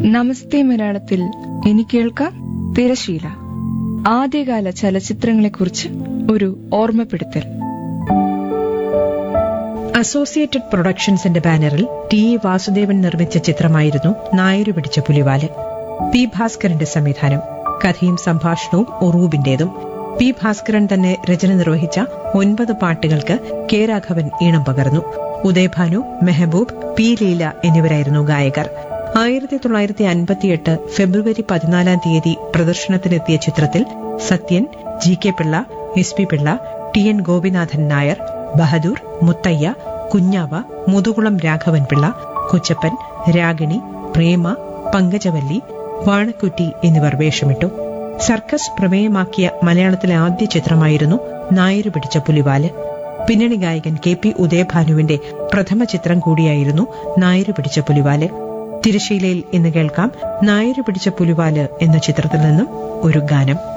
നമസ്തേ മലയാളത്തിൽ ഇനി കേൾക്കാം തിരശീല ആദ്യകാല ചലച്ചിത്രങ്ങളെക്കുറിച്ച് ഒരു ഓർമ്മപ്പെടുത്തൽ അസോസിയേറ്റഡ് പ്രൊഡക്ഷൻസിന്റെ ബാനറിൽ ടി ഇ വാസുദേവൻ നിർമ്മിച്ച ചിത്രമായിരുന്നു നായരു പിടിച്ച പുലിവാല് പി ഭാസ്കരന്റെ സംവിധാനം കഥയും സംഭാഷണവും ഉറൂബിന്റേതും പി ഭാസ്കരൻ തന്നെ രചന നിർവഹിച്ച ഒൻപത് പാട്ടുകൾക്ക് കെ രാഘവൻ ഈണം പകർന്നു ഉദയഭാനു മെഹബൂബ് പി ലീല എന്നിവരായിരുന്നു ഗായകർ ആയിരത്തി തൊള്ളായിരത്തി അൻപത്തിയെട്ട് ഫെബ്രുവരി പതിനാലാം തീയതി പ്രദർശനത്തിനെത്തിയ ചിത്രത്തിൽ Sathyan G K Pillai S P Pillai T N Gopinathan Nair Bahadur Muthayya Kunjava Muthukulam Raghavan Pillai Kuchappan Ragini Prema Pankajavalli Vanakkutty എന്നിവർ വേഷമിട്ടു സർക്കസ് പ്രമേയമാക്കിയ മലയാളത്തിലെ ആദ്യ ചിത്രമായിരുന്നു നായരു പിടിച്ച പുലിവാല് പിന്നണി ഗായകൻ കെ പി ഉദയഭാനുവിന്റെ പ്രഥമ ചിത്രം കൂടിയായിരുന്നു നായരു പിടിച്ച പുലിവാല് തിരശീലയിൽ ഇന്ന് കേൾക്കാം നായരു പിടിച്ച പുലിവാല് എന്ന ചിത്രത്തിൽ നിന്നും ഒരു ഗാനം